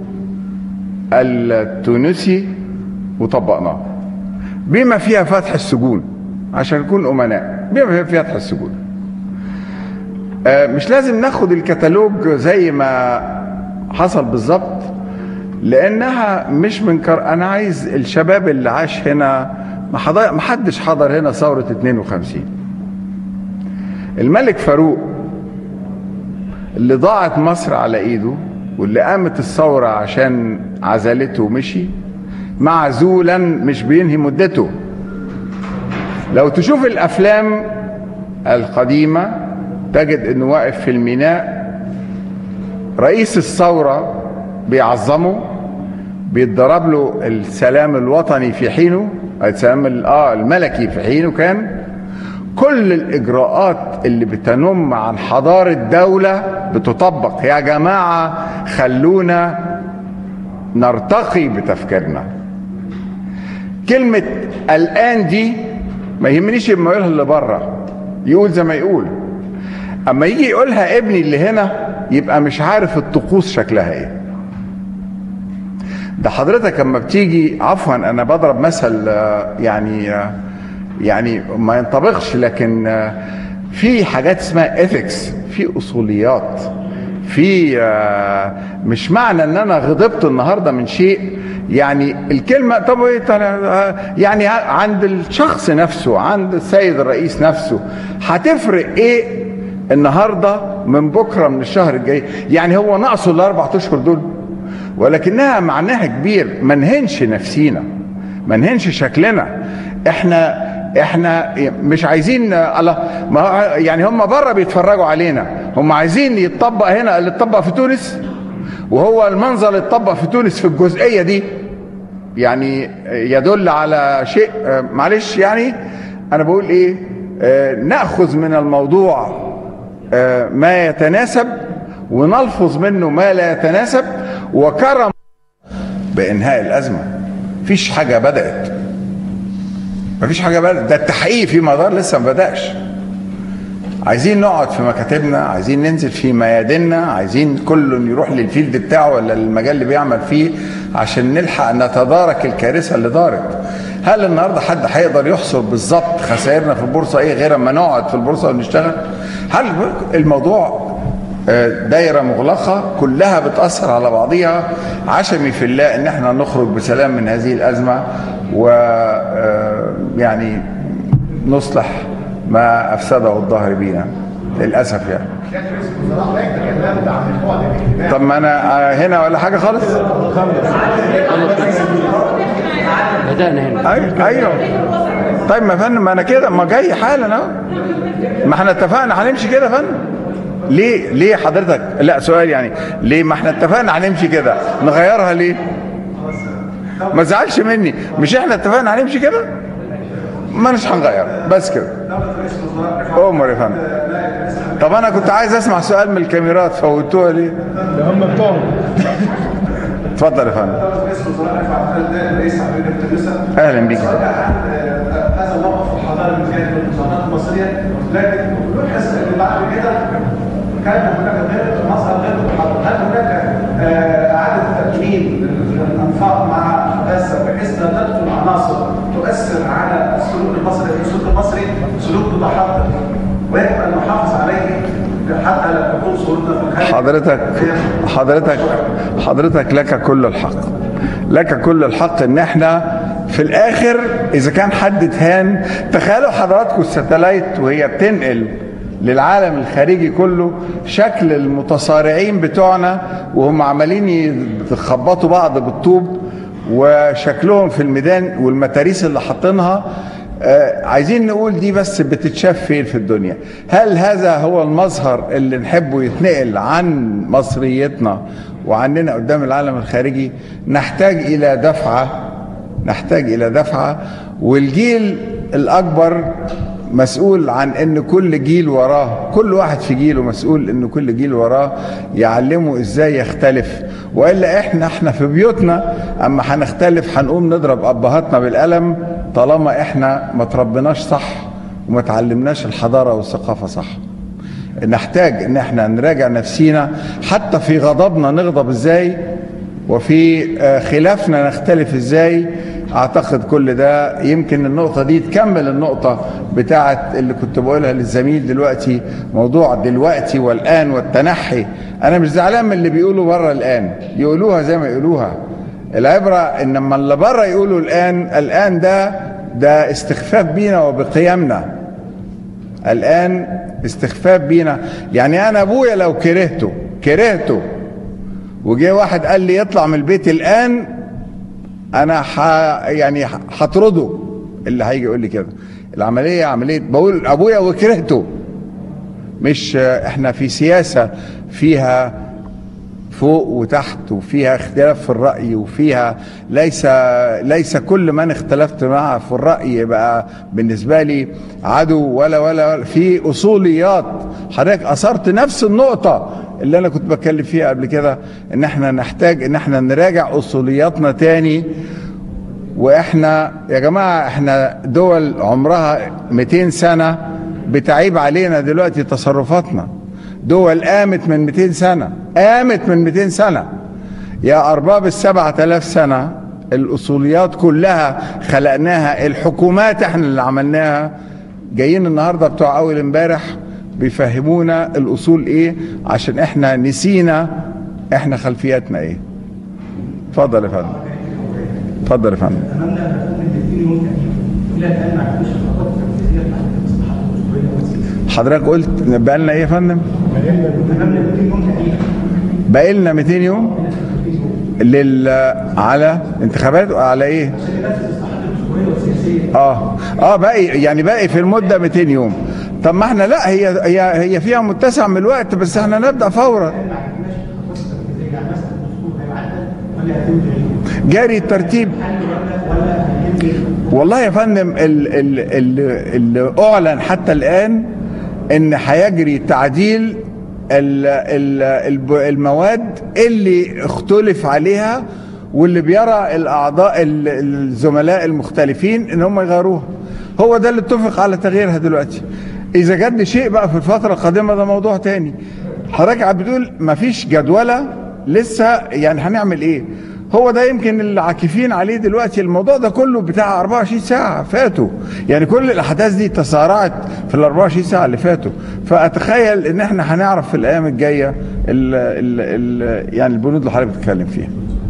التونسي وطبقناه بما فيها فتح السجون عشان نكون امناء بما فيها فتح السجون آه، مش لازم ناخد الكتالوج زي ما حصل بالظبط لانها مش من كر... انا عايز الشباب اللي عاش هنا ما حضر... ما حدش حضر هنا ثورة 52 الملك فاروق اللي ضاعت مصر على ايده واللي قامت الثورة عشان عزلته ومشي معزولا مش بينهي مدته لو تشوف الافلام القديمة تجد انه واقف في الميناء رئيس الثورة بيعظمه بيتضرب له السلام الوطني في حينه السلام ال- اه الملكي في حينه كان كل الاجراءات اللي بتنم عن حضارة دولة بتطبق يا جماعة خلونا نرتقي بتفكيرنا كلمة الآن دي ما يهمنيش لما يقولها اللي بره يقول زي ما يقول اما يجي يقولها ابني اللي هنا يبقى مش عارف الطقوس شكلها ايه ده حضرتك اما بتيجي عفوا انا بضرب مثل آه، يعني آه، يعني ما ينطبقش لكن آه، في حاجات اسمها ايثكس في اصوليات في آه، مش معنى ان انا غضبت النهارده من شيء يعني الكلمه طب إيه ترى- آه، يعني عند الشخص نفسه عند السيد الرئيس نفسه هتفرق ايه النهارده من بكره من الشهر الجاي يعني هو ناقصه الاربع اشهر دول ولكنها معناها كبير ما نهنش نفسينا ما نهنش شكلنا احنا احنا مش عايزين الله ما هو- يعني هم بره بيتفرجوا علينا هم عايزين يتطبق هنا اللي اتطبق في تونس وهو المنظر اللي اتطبق في تونس في الجزئيه دي يعني يدل على شيء آه، معلش يعني انا بقول ايه آه، ناخذ من الموضوع آه، ما يتناسب ونلفظ منه ما لا يتناسب وكرم بانهاء الازمه مفيش حاجه بدات مفيش حاجه بدات ده التحقيق في مدار لسه ما بداش عايزين نقعد في مكاتبنا عايزين ننزل في مياديننا عايزين كل يروح للفيلد بتاعه ولا المجال اللي بيعمل فيه عشان نلحق نتدارك الكارثه اللي دارت هل النهارده حد هيقدر يحصر بالظبط خسائرنا في البورصه ايه غير اما نقعد في البورصه ونشتغل هل الموضوع آه، دايره مغلقه كلها بتاثر على بعضيها عشمي في الله ان احنا نخرج بسلام من هذه الازمه و آه، يعني نصلح ما افسده الظهر بينا للاسف يعني طب ما انا آه، هنا ولا حاجه خالص بدأنا هنا ايوه ايوه طيب ما يا فندم ما انا كده ما جاي حالا اهو ما احنا اتفقنا هنمشي كده يا فندم ليه ليه حضرتك لا سؤال يعني ليه ما احنا اتفقنا هنمشي كده نغيرها ليه ما تزعلش مني مش احنا اتفقنا هنمشي كده ما مش هنغير بس كده عمر يا فندم طب انا كنت عايز اسمع سؤال من الكاميرات فوتوها ليه ده هم بتوعهم اتفضل يا فندم رئيس الوزراء رفعت الدائم رئيس عمليه التلمسه اهلا بيك هذا الموقف الحضاري من جانب المنظمات المصريه لكن نلاحظ ان بعد كده كان هناك غير مظهر غير متحضر هل هناك آه، اعاده تدوين الانفاق مع هذا بحيث لا تدخل عناصر تؤثر على السلوك المصري السلوك المصري سلوك متحضر ويجب ان نحافظ عليه حتى لا تكون صورتنا في الخارج حضرتك حضرتك حضرتك لك كل الحق لك كل الحق ان احنا في الاخر اذا كان حد اتهان تخيلوا حضراتكم الستلايت وهي بتنقل للعالم الخارجي كله شكل المتصارعين بتوعنا وهم عمالين يخبطوا بعض بالطوب وشكلهم في الميدان والمتاريس اللي حاطينها آه، عايزين نقول دي بس بتتشاف فين في الدنيا هل هذا هو المظهر اللي نحبه يتنقل عن مصريتنا وعننا قدام العالم الخارجي نحتاج الى دفعه نحتاج الى دفعه والجيل الاكبر مسؤول عن ان كل جيل وراه كل واحد في جيله مسؤول ان كل جيل وراه يعلمه ازاي يختلف والا احنا احنا في بيوتنا اما هنختلف هنقوم نضرب ابهاتنا بالقلم طالما احنا ما تربناش صح وما تعلمناش الحضاره والثقافه صح نحتاج ان احنا نراجع نفسينا حتى في غضبنا نغضب ازاي وفي آه، خلافنا نختلف ازاي اعتقد كل ده يمكن النقطه دي تكمل النقطه بتاعه اللي كنت بقولها للزميل دلوقتي موضوع دلوقتي والان والتنحي انا مش زعلان من اللي بيقولوا بره الان يقولوها زي ما يقولوها العبره ان لما اللي بره يقولوا الان الان ده ده استخفاف بينا وبقيمنا الان استخفاف بينا يعني انا ابويا لو كرهته كرهته وجه واحد قال لي يطلع من البيت الان انا ح... يعني ح- هطرده اللي هيجي يقول لي كده العمليه عمليه بقول ابويا وكرهته مش آه، احنا في سياسه فيها فوق وتحت وفيها اختلاف في الرأي وفيها ليس ليس كل من اختلفت معه في الرأي يبقى بالنسبة لي عدو ولا ولا, ولا في أصوليات حضرتك أثرت نفس النقطة اللي أنا كنت بتكلم فيها قبل كده إن احنا نحتاج إن احنا نراجع أصولياتنا تاني واحنا يا جماعه احنا دول عمرها 200 سنه بتعيب علينا دلوقتي تصرفاتنا دول قامت من 200 سنه قامت من 200 سنه يا ارباب السبعة آلاف سنه الاصوليات كلها خلقناها الحكومات احنا اللي عملناها جايين النهارده بتوع اول امبارح بيفهمونا الاصول ايه عشان احنا نسينا احنا خلفياتنا ايه اتفضل يا فندم اتفضل يا فندم اتمنى ان تديني يوم تقريبا الى الان ما عندوش الخطوات التنفيذيه بتاعت المصلحات الاسبوعيه حضرتك قلت بقالنا ايه يا فندم؟ باقي لنا 200 يوم لل على انتخابات على ايه؟ اه اه باقي يعني باقي في المده 200 يوم طب ما احنا لا هي هي هي فيها متسع من الوقت بس احنا نبدا فورا جاري الترتيب والله يا فندم اللي اعلن حتى الان ان هيجري تعديل ال ال المواد اللي اختلف عليها واللي بيرى الاعضاء الزملاء المختلفين ان هم يغيروها هو ده اللي اتفق على تغييرها دلوقتي اذا جد شيء بقى في الفتره القادمه ده موضوع تاني حضرتك بتقول مفيش جدوله لسه يعني هنعمل ايه هو ده يمكن اللي عاكفين عليه دلوقتي الموضوع ده كله بتاع 24 ساعة فاتوا يعني كل الأحداث دي تسارعت في ال 24 ساعة اللي فاتوا فأتخيل إن إحنا هنعرف في الأيام الجاية ال ال ال يعني البنود اللي حضرتك بتتكلم فيها.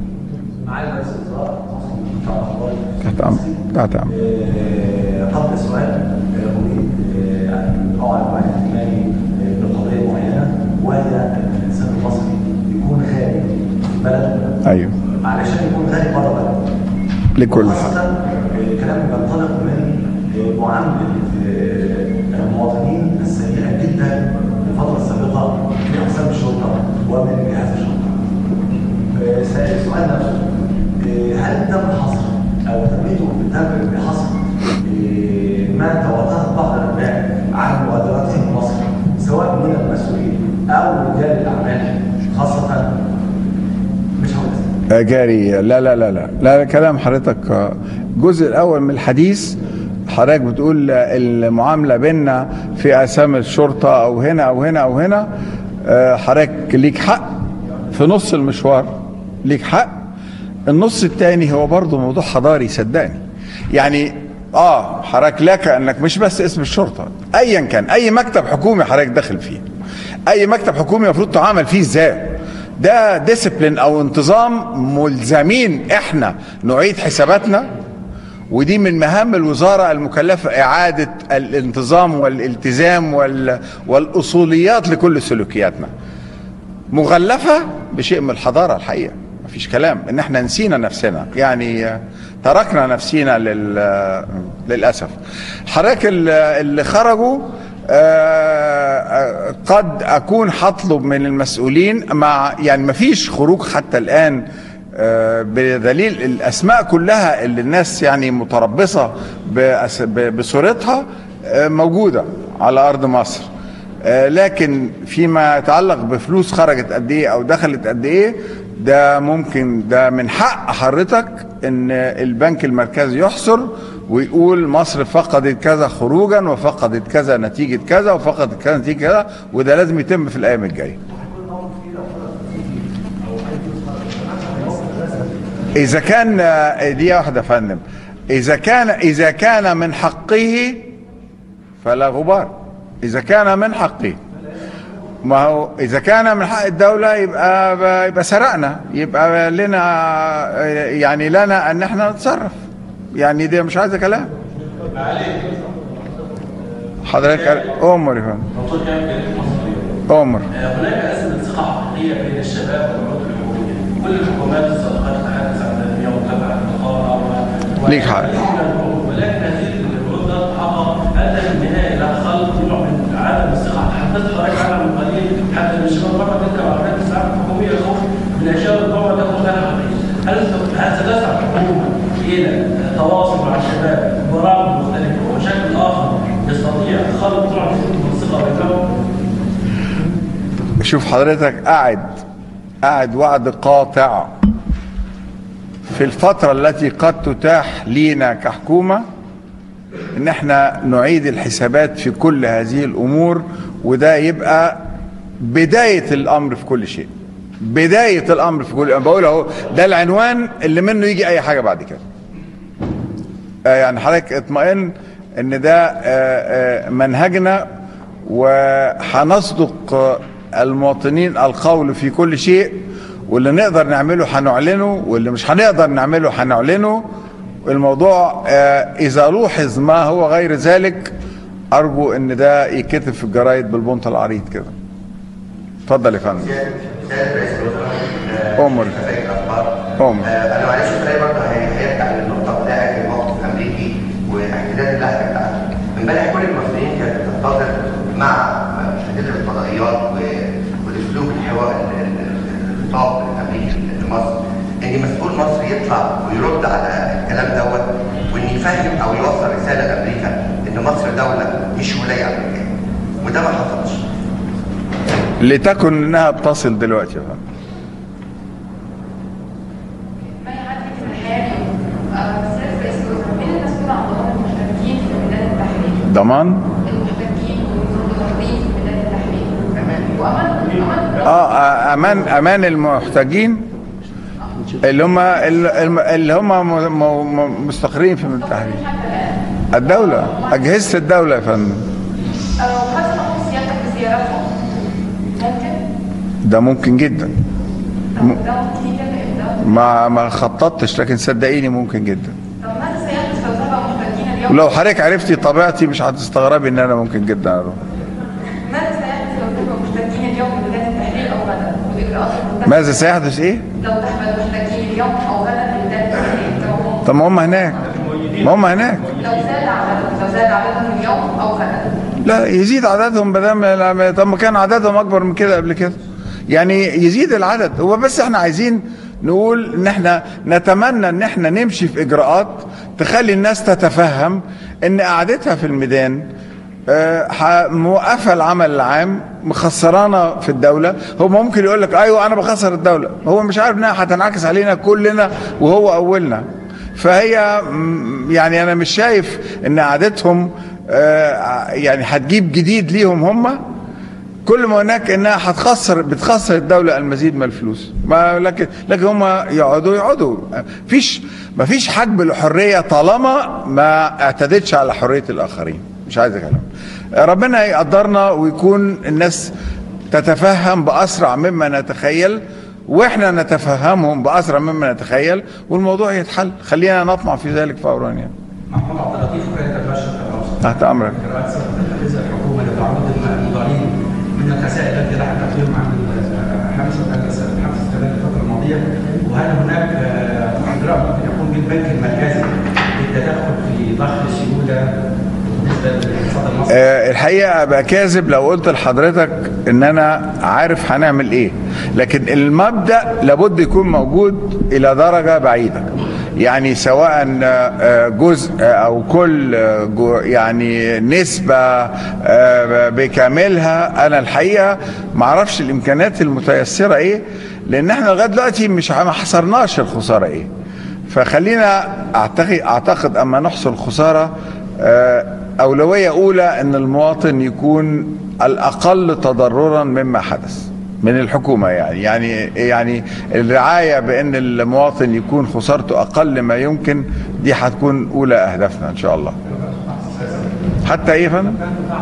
تحت أمر تحت أمر. قبل السؤال أريد أن أعلن عن اهتمامي بقضية معينة وهي أن الإنسان المصري يكون خارج بلده أيوه علشان يكون خارج بره بلده. لكل خاصة الكلام بينطلق من معاملة المواطنين السيئة جدا في الفترة السابقة في أقسام الشرطة ومن جهاز الشرطة. السؤال نفسه هل تم حصر أو تميته تم بحصر ما تواترت بعض الأنباء عن مبادراتهم مصر سواء من المسؤولين أو رجال الأعمال خاصة مش هقول جاري لا لا لا لا لا كلام حضرتك الجزء الاول من الحديث حضرتك بتقول المعامله بيننا في اسامي الشرطه او هنا او هنا او هنا حضرتك ليك حق في نص المشوار ليك حق النص الثاني هو برضه موضوع حضاري صدقني يعني اه حضرتك لك انك مش بس اسم الشرطه ايا كان اي مكتب حكومي حضرتك داخل فيه اي مكتب حكومي المفروض تعامل فيه ازاي ده ديسيبلين او انتظام ملزمين احنا نعيد حساباتنا ودي من مهام الوزارة المكلفة إعادة الانتظام والالتزام وال... والأصوليات لكل سلوكياتنا مغلفة بشيء من الحضارة الحقيقة مفيش كلام ان احنا نسينا نفسنا يعني تركنا نفسنا لل... للأسف حضرتك اللي خرجوا قد اكون هطلب من المسؤولين مع يعني ما فيش خروج حتى الان بدليل الاسماء كلها اللي الناس يعني متربصه بصورتها موجوده على ارض مصر لكن فيما يتعلق بفلوس خرجت قد ايه او دخلت قد ايه ده ممكن ده من حق حضرتك ان البنك المركزي يحصر ويقول مصر فقدت كذا خروجا وفقدت كذا نتيجة كذا وفقدت كذا نتيجة كذا وده لازم يتم في الأيام الجاية إذا كان دي واحدة يا فندم إذا كان إذا كان من حقه فلا غبار إذا كان من حقه ما هو إذا كان من حق الدولة يبقى يبقى سرقنا يبقى لنا يعني لنا أن احنا نتصرف يعني دي مش عايزه كلام حضرتك امر يا فندم امر هناك ازمه ثقه حقيقيه بين الشباب والعروض الحكوميه كل الحكومات السابقه تتحدث عن تنميه ومكافحه الفقراء ليك حق ولكن هذه العروض لا تتحقق ادى في النهايه الى خلق نوع من عدم الثقه تحدثت حضرتك عنها من قليل حتى ان الشباب مره تركب عربيات الساعات الحكوميه الخوف من اشياء الدوله تاخذ لها حقيقه هل هل ستسعى الحكومه الى التواصل مع الشباب ببرامج مختلفه وبشكل اخر يستطيع خلق نوع من الثقه بينهم شوف حضرتك قاعد قاعد وعد قاطع في الفترة التي قد تتاح لينا كحكومة ان احنا نعيد الحسابات في كل هذه الامور وده يبقى بداية الامر في كل شيء بداية الامر في كل انا بقول اهو ده العنوان اللي منه يجي اي حاجة بعد كده آه يعني حضرتك اطمئن ان ده آه آه منهجنا وهنصدق المواطنين القول في كل شيء واللي نقدر نعمله هنعلنه واللي مش هنقدر نعمله هنعلنه الموضوع اذا لوحظ ما هو غير ذلك ارجو ان ده يتكتب في الجرايد بالبنط العريض كده اتفضل يا فندم سيادة رئيس الوزراء أمر. مساء الأخبار أمر. آه، أنا معلش سؤالي برضه هي- هيرجع للنقطة بتاعت الموقف الأمريكي واحتداد اللهجة بتاعته. امبارح كل المصريين كانت بتنتظر مع مشاهدة الفضائيات و- والأسلوب الحوار ال- ال- الخطاب الأمريكي لمصر إن مسؤول مصري يطلع ويرد على الكلام دوت وإن يفهم أو يوصل رسالة لأمريكا إن مصر دولة مش ولاية أمريكية. وده ما حصلش. لتكن انها بتصل دلوقتي يا فندم ما يعدي في الحياه اليوم سياده رئيس الوزراء مين المسؤول عن ضمان المحتجين في ميدان التحرير؟ ضمان المحتجين والمتظاهرين في ميدان التحرير وامان امان اه امان امان المحتاجين اللي هم اللي هم م- م- م- مستقرين في التحرير الدولة أجهزة الدولة يا فندم وحسب نقص سيادتك بزيارتهم ممكن ده ممكن جدا طب ده ممكن يتم امتى؟ ما ما خططتش لكن صدقيني ممكن جدا طب ماذا سيحدث لو ذهب محتجين اليوم؟ ولو حضرتك عرفتي طبيعتي مش هتستغربي ان انا ممكن جدا اروح ماذا سيحدث لو ذهب محتجين اليوم من ميدان التحرير او غدا؟ والاجراءات المتخذه ماذا سيحدث ايه؟ لو ذهب المحتجين اليوم او غدا في ميدان التحرير لو هم- طب ما هم هناك ما هم هناك لو زاد عددهم لو زاد عددهم اليوم او غدا لا يزيد عددهم بدل طب ما كان عددهم اكبر من كده قبل كده يعني يزيد العدد هو بس احنا عايزين نقول ان احنا نتمنى ان احنا نمشي في اجراءات تخلي الناس تتفهم ان قعدتها في الميدان آه، ح- موقفه العمل العام مخسرانا في الدوله هو ممكن يقول لك ايوه انا بخسر الدوله هو مش عارف انها هتنعكس علينا كلنا وهو اولنا فهي م- يعني انا مش شايف ان قعدتهم آه، يعني هتجيب جديد ليهم هم كل ما هناك انها هتخسر بتخسر الدوله المزيد من الفلوس ما لكن لكن هم يقعدوا يقعدوا فيش ما فيش حجب الحريه طالما ما اعتدتش على حريه الاخرين مش عايز كلام ربنا يقدرنا ويكون الناس تتفهم باسرع مما نتخيل واحنا نتفهمهم باسرع مما نتخيل والموضوع يتحل خلينا نطمع في ذلك فورا يعني محمود عبد اللطيف وكاله البشر الأوسط. تحت امرك قراءات سبق تنفيذ الحكومه لتعرض المضارين من الخسائر التي لاحقت بهم عن الحبس الحبس خلال الفتره الماضيه وهل هناك آه، اجراء ممكن يقوم به البنك المركزي للتدخل في ضخ السيوله بالنسبه للاقتصاد المصري؟ آه، الحقيقه ابقى كاذب لو قلت لحضرتك ان انا عارف هنعمل ايه لكن المبدا لابد يكون موجود الى درجه بعيده يعني سواء آه، جزء او كل آه، جو- يعني نسبه آه، بكاملها انا الحقيقه ما اعرفش الامكانيات المتيسره ايه لان احنا لغايه دلوقتي مش ما حصرناش الخساره ايه فخلينا اعتقد اعتقد اما نحصل الخساره آه، اولويه اولى ان المواطن يكون الاقل تضررا مما حدث من الحكومه يعني يعني يعني الرعايه بان المواطن يكون خسارته اقل ما يمكن دي هتكون اولى اهدافنا ان شاء الله حتى ايه يا فندم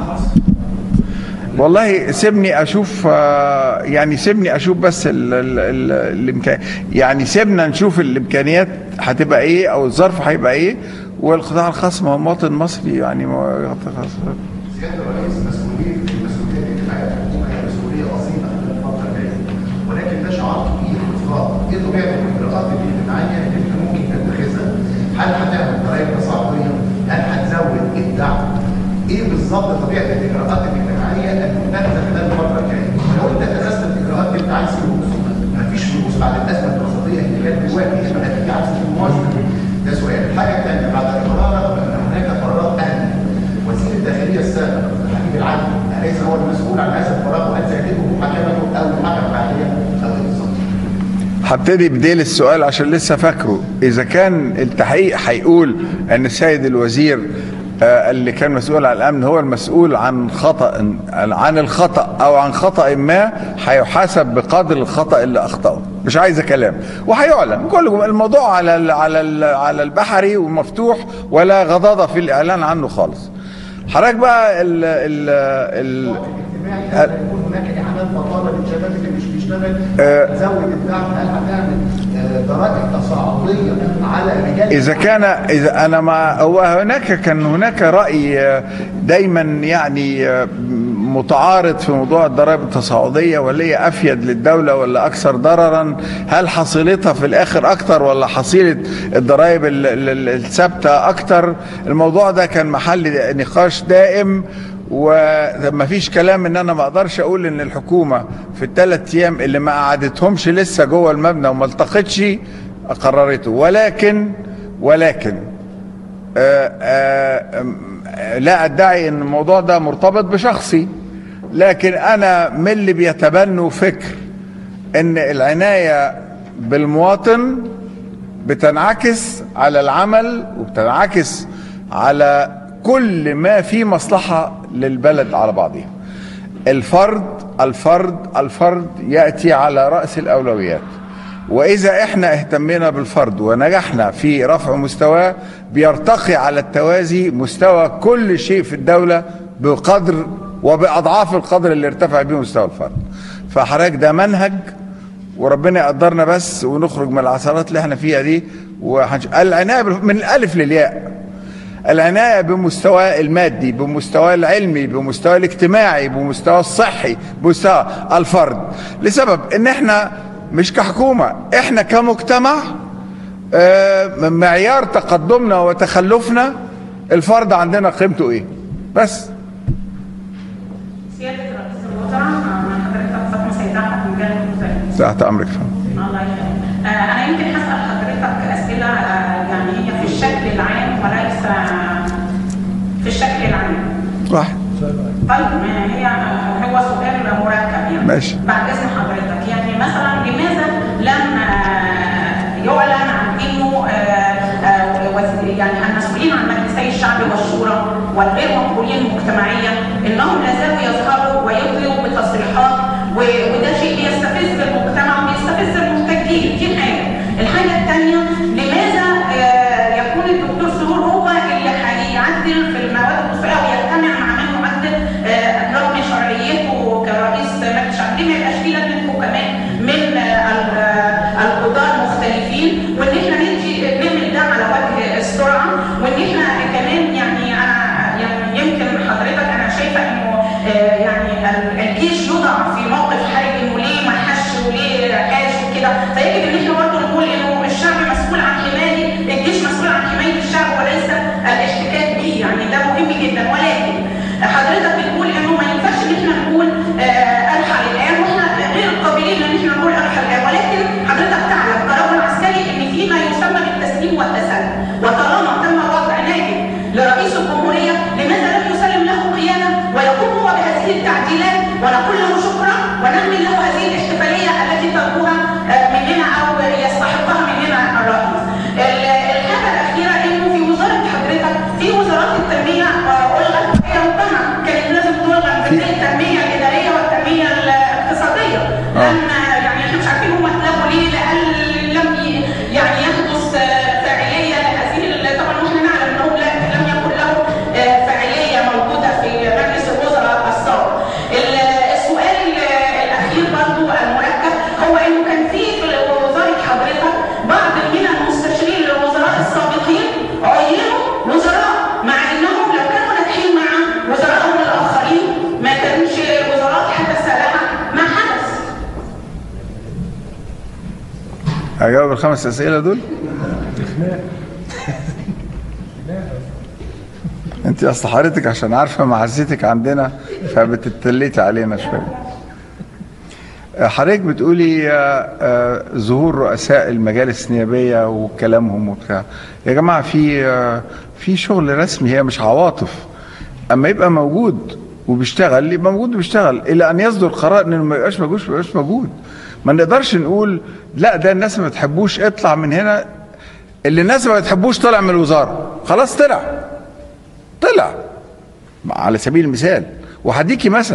والله سيبني اشوف آه، يعني سيبني اشوف بس ال ال ال الامكان يعني سيبنا نشوف الامكانيات هتبقى ايه او الظرف هيبقى ايه والقطاع الخاص ما هو مواطن مصري يعني ما هو قطاع خاص سياده الرئيس مسؤوليه المسؤوليه الاجتماعيه الحكومه هي مسؤوليه عظيمه في الفتره الجايه ولكن ده شعار كبير في الخطاب ايه طبيعه الاجراءات الاجتماعيه اللي انت ممكن تتخذها؟ هل هتعمل ضرائب تصاعديه؟ هل هتزود الدعم؟ ايه بالظبط طبيعه الاجراءات الاجتماعيه المتخذه خلال الفتره الجايه؟ لو انت اتخذت الاجراءات دي انت عايز فلوس مفيش فلوس بعد الازمه الاقتصاديه اللي كانت دلوقتي يبقى هتيجي عايز الموازنه ده سؤال الحاجه الثانيه بعد القرار ان هناك قرارات امن وزير الداخليه السابق حبيب العدل اليس هو المسؤول عن هذا القرار وهل سيتم محاكمته او محاكمه بعديه او ايه بالظبط؟ هبتدي بديل السؤال عشان لسه فاكره اذا كان التحقيق هيقول ان السيد الوزير آه، اللي كان مسؤول عن الامن هو المسؤول عن خطا عن الخطا او عن خطا ما هيحاسب بقدر الخطا اللي اخطاه مش عايزه كلام وهيعلن كل الموضوع على ال على ال على البحري ومفتوح ولا غضاضه في الاعلان عنه خالص حضرتك بقى ال ال ال الاجتماعي هل هيكون هناك اعانات بطاله للشباب اللي مش بيشتغل آه. تزود الدعم هل هتعمل آه، ضرائب تصاعديه على رجال إذا كان إذا أنا مع هو هناك كان هناك رأي آه، دايما يعني آه، متعارض في موضوع الضرائب التصاعدية ولا هي أفيد للدولة ولا أكثر ضررا هل حصيلتها في الآخر أكتر ولا حصيلة الضرائب ال- ال- ال- الثابتة أكتر الموضوع ده كان محل نقاش دائم وما فيش كلام ان انا ما اقدرش اقول ان الحكومه في الثلاث ايام اللي ما قعدتهمش لسه جوه المبنى وما التقتش قررته ولكن ولكن آه، آه، آم، آه، لا ادعي ان الموضوع ده مرتبط بشخصي لكن انا من اللي بيتبنوا فكر ان العنايه بالمواطن بتنعكس على العمل وبتنعكس على كل ما فيه مصلحه للبلد على بعضها الفرد الفرد الفرد ياتي على راس الاولويات واذا احنا اهتمينا بالفرد ونجحنا في رفع مستواه بيرتقي على التوازي مستوى كل شيء في الدوله بقدر وباضعاف القدر اللي ارتفع به مستوى الفرد فحضرتك ده منهج وربنا يقدرنا بس ونخرج من العثرات اللي احنا فيها دي وهنش... العنايه بال- من الالف للياء العناية بمستوى المادي بمستوى العلمي بمستوى الاجتماعي بمستوى الصحي بمستوى الفرد لسبب ان احنا مش كحكومة احنا كمجتمع آه، معيار تقدمنا وتخلفنا الفرد عندنا قيمته ايه بس سيادة رئيس الوزراء أنا حضرتك فاطمة سيدة من جانب المزايد تحت امرك فندم الله يخليك آه، أنا يمكن هسأل حضرتك أسئلة آه، يعني هي في الشكل العام وليس آه، في الشكل العام واحد طيب ما هي آه، هو سؤال مركب يعني ماشي. بعد إذن حضرتك يعني مثلا لماذا لم آه، يعلن عن إنه آه، آه، وز- يعني المسؤولين عن مجلسي الشعب والشورى والغير مقبولين مجتمعيا انهم لا زالوا يظهروا ويطلقوا بتصريحات و- وده شيء بيستفز المجتمع وبيستفز المحتجين دي حاجه. الحاجه الثانيه لماذا آه، يكون الدكتور سرور هو اللي هيعدل في المواد الدستوريه ويجتمع مع من يعدل آه، رغم شرعيته كرئيس مجلس الشعب ليه ما يبقاش فيه لجنه حكماء من آه، ال- آه، القضاه المختلفين وان احنا ندي نعمل ده على وجه السرعه وان احنا كمان يعني انا يعني يمكن حضرتك انا شايفه انه آه، يعني ال- الجيش يوضع في موقف حرج انه ليه ما حش وليه حاش وكده فيجب ان احنا برضه نقول انه الشعب مسؤول عن حمايه الجيش مسؤول عن حمايه الشعب وليس الاحتكاك به يعني ده مهم جدا ولكن حضرتك بتقول انه ما ينفعش ان احنا نقول آه، الحق الان واحنا غير قابلين ان احنا نقول الحق الان ولكن حضرتك تعلم كرجل عسكري ان في ما يسمى بالتسليم والتسلم وطالما تم وضع نائب لرئيس الجمهوريه لماذا لم يسلم له قياده ويقوم هو بهذه التعديلات ونقول له شكرا وننمي له هذه الاحتفاليه التي ترجوها آه، مننا او يستحقها مننا الرئيس. ال- الحاجه الاخيره انه في وزاره حضرتك في وزارات التنميه آه، الغت هي ربما كانت لازم تلغى زي التنميه الاداريه والتنميه الاقتصاديه لان يعني احنا مش عارفين هم اتلغوا ليه لان لم ي- يعني يحدث آه، فاعليه لهذه ال- طبعا واحنا نعلم انه لا- لم يكن له آه، فاعليه موجوده في مجلس الوزراء السابق. ال- السؤال ال- الاخير برضو المركب هو انه كان في في وزاره حضرتك بعض من المستشارين للوزراء السابقين عينوا وزراء مع انهم لو كانوا ناجحين مع وزرائهم الاخرين ما كانش الوزارات حدث لها ما حدث. هجاوب الخمس اسئله دول انت اصل حضرتك عشان عارفه معزتك عندنا فبتتليتي علينا شويه آه، حضرتك بتقولي آه، آه، ظهور رؤساء المجالس النيابيه وكلامهم وبتاع يا جماعه في آه، في شغل رسمي هي مش عواطف اما يبقى موجود وبيشتغل يبقى موجود وبيشتغل الى ان يصدر قرار انه ما يبقاش موجود ما يبقاش موجود ما نقدرش نقول لا ده الناس ما بتحبوش اطلع من هنا اللي الناس ما بتحبوش طلع من الوزاره خلاص طلع طلع على سبيل المثال وهديكي مثل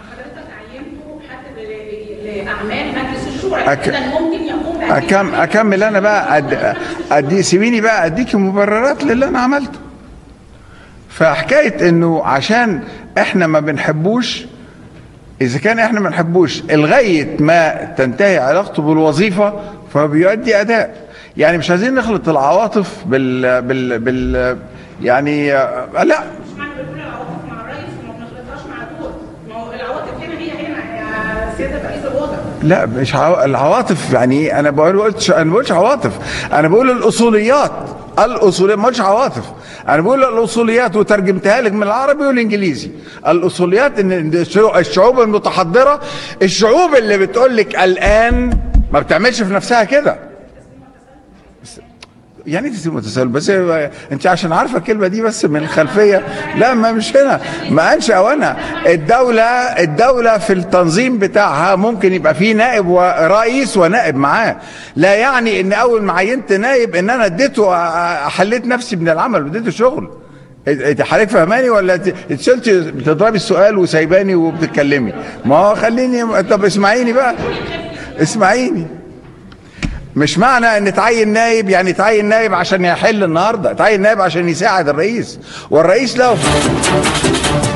لاعمال مجلس الشورى أك- اذا ممكن يقوم بهذه أكم اكمل انا بقى أد... أدي سيبيني بقى اديكي مبررات للي انا عملته فحكايه انه عشان احنا ما بنحبوش اذا كان احنا ما نحبوش لغايه ما تنتهي علاقته بالوظيفه فبيؤدي اداء يعني مش عايزين نخلط العواطف بال بال بال يعني آه، لا سياده رئيس الوزراء لا مش عوا... العواطف يعني ايه انا بقول قلتش انا ما بقولش عواطف انا بقول الاصوليات الاصوليات ما بقولش عواطف انا بقول الاصوليات وترجمتها لك من العربي والانجليزي الاصوليات ان الشعو- الشعوب المتحضره الشعوب اللي بتقول لك الان ما بتعملش في نفسها كده يعني ايه تسليم وتساهل بس هي- انت عشان عارفه الكلمه دي بس من الخلفيه لا ما مش هنا ما قالش اوانها الدوله الدوله في التنظيم بتاعها ممكن يبقى فيه نائب ورئيس ونائب معاه لا يعني ان اول ما عينت نائب ان انا اديته حليت نفسي من العمل واديته شغل انت حضرتك فهماني ولا انت اتشلت بتضربي السؤال وسايباني وبتتكلمي ما هو خليني طب اسمعيني بقى اسمعيني مش معنى ان تعين نائب يعني تعين نائب عشان يحل النهارده تعين نائب عشان يساعد الرئيس والرئيس له